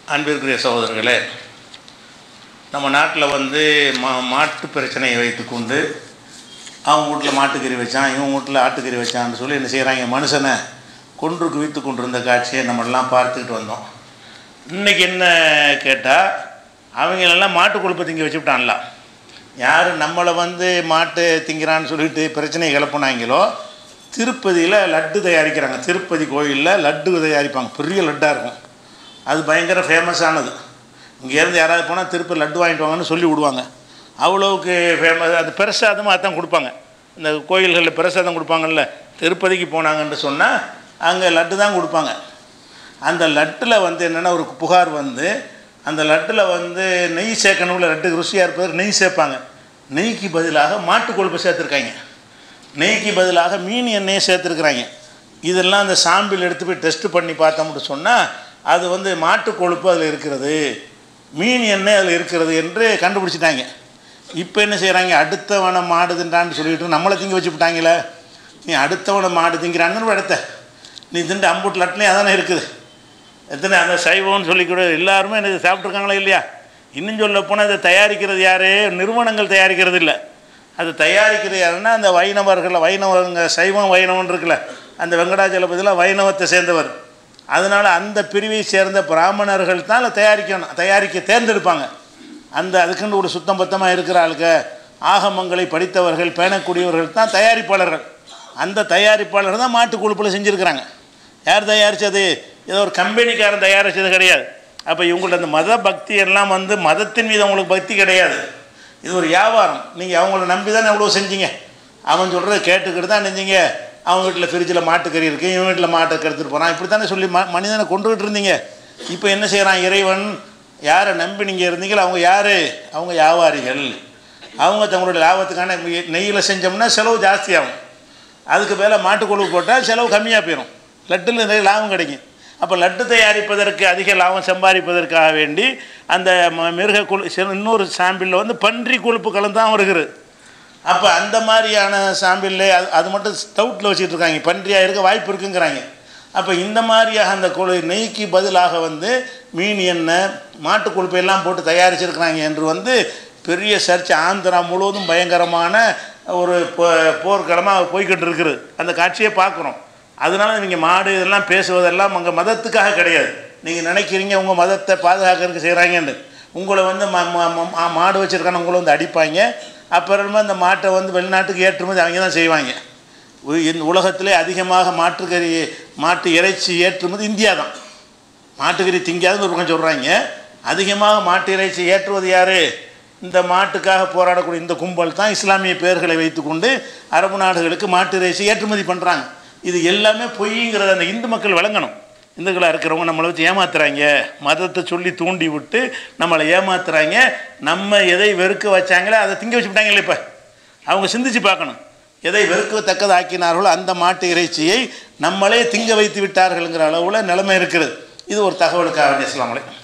அன்பிற்குரிய சகோதரர்களே நம்ம நாட்டில் வந்து மா மாட்டு பிரச்சனையை வைத்துக்கொண்டு அவங்க வீட்டில் மாட்டுக்கறி வச்சான் இவன் வீட்டில் ஆட்டுக்கறி வச்சான்னு சொல்லி என்ன செய்கிறாங்க மனுஷனை கொன்று குவித்து கொண்டிருந்த காட்சியை நம்மெல்லாம் பார்த்துக்கிட்டு வந்தோம் இன்றைக்கி என்ன கேட்டால் அவங்களெல்லாம் மாட்டு கொழுப்பை திங்க வச்சுவிட்டான்ல யார் நம்மளை வந்து மாட்டு திங்கிறான்னு சொல்லிட்டு பிரச்சனையை கிளப்புனாங்களோ திருப்பதியில் லட்டு தயாரிக்கிறாங்க திருப்பதி கோயிலில் லட்டு தயாரிப்பாங்க பெரிய லட்டாக இருக்கும் அது பயங்கர ஃபேமஸானது இங்கேருந்து யாராவது போனால் திருப்பதி லட்டு வாங்கிட்டு வாங்கன்னு சொல்லி விடுவாங்க அவ்வளோவுக்கு ஃபேமஸ் அது பிரசாதமாக அதான் கொடுப்பாங்க இந்த கோயில்களில் பிரசாதம் கொடுப்பாங்கல்ல திருப்பதிக்கு போனாங்கன்னு சொன்னால் அங்கே லட்டு தான் கொடுப்பாங்க அந்த லட்டில் வந்து என்னென்னா ஒரு புகார் வந்து அந்த லட்டில் வந்து நெய் சேர்க்கணும்ல லட்டுக்கு ருசியாக இருப்பதற்கு நெய் சேர்ப்பாங்க நெய்க்கு பதிலாக மாட்டு கொழுப்பு சேர்த்துருக்காங்க நெய்க்கு பதிலாக மீன் எண்ணெயை சேர்த்துருக்குறாங்க இதெல்லாம் அந்த சாம்பிள் எடுத்து போய் டெஸ்ட் பண்ணி பார்த்தோம்னு சொன்னால் அது வந்து மாட்டு கொழுப்பு அதில் இருக்கிறது மீன் எண்ணெய் அதில் இருக்கிறது என்று கண்டுபிடிச்சிட்டாங்க இப்போ என்ன செய்கிறாங்க அடுத்தவனை மாடு தின்றான்னு சொல்லிட்டு நம்மளை திங்க வச்சு விட்டாங்களே நீ அடுத்தவனை மாடு திங்கிறான்னு அடுத்த நீ திண்டு அம்புட்டு லட்லேயும் அதானே இருக்குது எத்தனை அந்த சைவம்னு சொல்லி கூட எல்லாருமே எனக்கு சாப்பிட்ருக்காங்களா இல்லையா இன்னும் சொல்ல போனால் இதை தயாரிக்கிறது யார் நிறுவனங்கள் தயாரிக்கிறது இல்லை அது தயாரிக்கிறது யாருன்னா அந்த வைணவர்கள் வைணவங்க சைவம் வைணவன் இருக்குல்ல அந்த வெங்கடாச்சலபதியில் வைணவத்தை சேர்ந்தவர் அதனால் அந்த பிரிவை சேர்ந்த பிராமணர்கள் தான் அதை தயாரிக்கணும் தயாரிக்க தேர்ந்தெடுப்பாங்க அந்த அதுக்குன்னு ஒரு சுத்தம் பத்தமாக இருக்கிற ஆளுங்க ஆகமங்களை படித்தவர்கள் பேணக்கூடியவர்கள் தான் தயாரிப்பாளர்கள் அந்த தயாரிப்பாளர் தான் மாட்டு கொழுப்பில் செஞ்சுருக்கிறாங்க யார் தயாரித்தது ஏதோ ஒரு கம்பெனிக்காரன் தயாரித்தது கிடையாது அப்போ இவங்கள்ட்ட அந்த மத பக்தி எல்லாம் வந்து மதத்தின் மீது அவங்களுக்கு பக்தி கிடையாது இது ஒரு வியாபாரம் நீங்கள் அவங்கள நம்பி தானே எவ்வளோ செஞ்சீங்க அவன் சொல்கிறத கேட்டுக்கிட்டு தான் நினைஞ்சீங்க அவன் வீட்டில் ஃப்ரிட்ஜில் மாட்டுக்கறி இருக்குது இவன் வீட்டில் மாட்டை கெடுத்துட்டு போகிறான் இப்படி தானே சொல்லி ம மனிதனை கொண்டுகிட்டு இருந்தீங்க இப்போ என்ன செய்கிறான் இறைவன் யாரை நம்பி நீங்கள் இருந்தீங்களோ அவங்க யார் அவங்க வியாபாரிகள் அவங்க தங்களுடைய லாபத்துக்கான நெய்யில் செஞ்சோம்னா செலவு ஜாஸ்தியாகும் அதுக்கு மேலே மாட்டுக்கொழுவு போட்டால் செலவு கம்மியாக போயிடும் லட்டில் நிறைய லாபம் கிடைக்கும் அப்போ லட்டு தயாரிப்பதற்கு அதிக லாபம் சம்பாதிப்பதற்காக வேண்டி அந்த ம மிருக கொழு இன்னொரு சாம்பிளில் வந்து பன்றி கொழுப்பு கலந்தான் வருகிறது அப்போ அந்த மாதிரியான சாம்பிளில் அது அது மட்டும் ஸ்டவுட்டில் வச்சுட்டு இருக்காங்க பன்றியாக இருக்க வாய்ப்பு இருக்குங்கிறாங்க அப்போ இந்த மாதிரியாக அந்த கொழு நெய்க்கு பதிலாக வந்து மீன் எண்ணெய் மாட்டு கொழுப்பை எல்லாம் போட்டு தயாரிச்சிருக்கிறாங்க என்று வந்து பெரிய சர்ச் ஆந்திரா முழுவதும் பயங்கரமான ஒரு போ போர்க்களமாக போய்கிட்டு இருக்குது அந்த காட்சியை பார்க்குறோம் அதனால் நீங்கள் மாடு இதெல்லாம் பேசுவதெல்லாம் உங்கள் மதத்துக்காக கிடையாது நீங்கள் நினைக்கிறீங்க உங்கள் மதத்தை பாதுகாக்கிறதுக்கு செய்கிறாங்கன்னு உங்களை வந்து ம ம மாடு வச்சுருக்கான உங்களை வந்து அடிப்பாங்க அப்புறமா இந்த மாட்டை வந்து வெளிநாட்டுக்கு ஏற்றுமதி அவங்க தான் செய்வாங்க இந்த உலகத்திலே அதிகமாக மாட்டுக்கறி மாட்டு இறைச்சி ஏற்றுமதி இந்தியா தான் மாட்டுக்கறி திங்காதுன்னு ஒரு பக்கம் சொல்கிறாங்க அதிகமாக மாட்டு இறைச்சி ஏற்றுவது யார் இந்த மாட்டுக்காக போராடக்கூடிய இந்த கும்பல் தான் இஸ்லாமிய பெயர்களை வைத்துக்கொண்டு அரபு நாடுகளுக்கு மாட்டு இறைச்சி ஏற்றுமதி பண்ணுறாங்க இது எல்லாமே பொய்ங்கிறத அந்த இந்து மக்கள் விளங்கணும் இந்துக்களாக இருக்கிறவங்க நம்மளை வச்சு ஏமாத்துறாங்க மதத்தை சொல்லி தூண்டி விட்டு நம்மளை ஏமாத்துறாங்க நம்ம எதை வெறுக்க வச்சாங்களோ அதை திங்க வச்சு விட்டாங்களே இப்போ அவங்க சிந்திச்சு பார்க்கணும் எதை வெறுக்கத்தக்கது ஆக்கினார்களோ அந்த மாட்டு இறைச்சியை நம்மளே திங்க வைத்து விட்டார்கள்ங்கிற அளவில் நிலைமை இருக்கிறது இது ஒரு தகவலுக்காக இஸ்லாமலை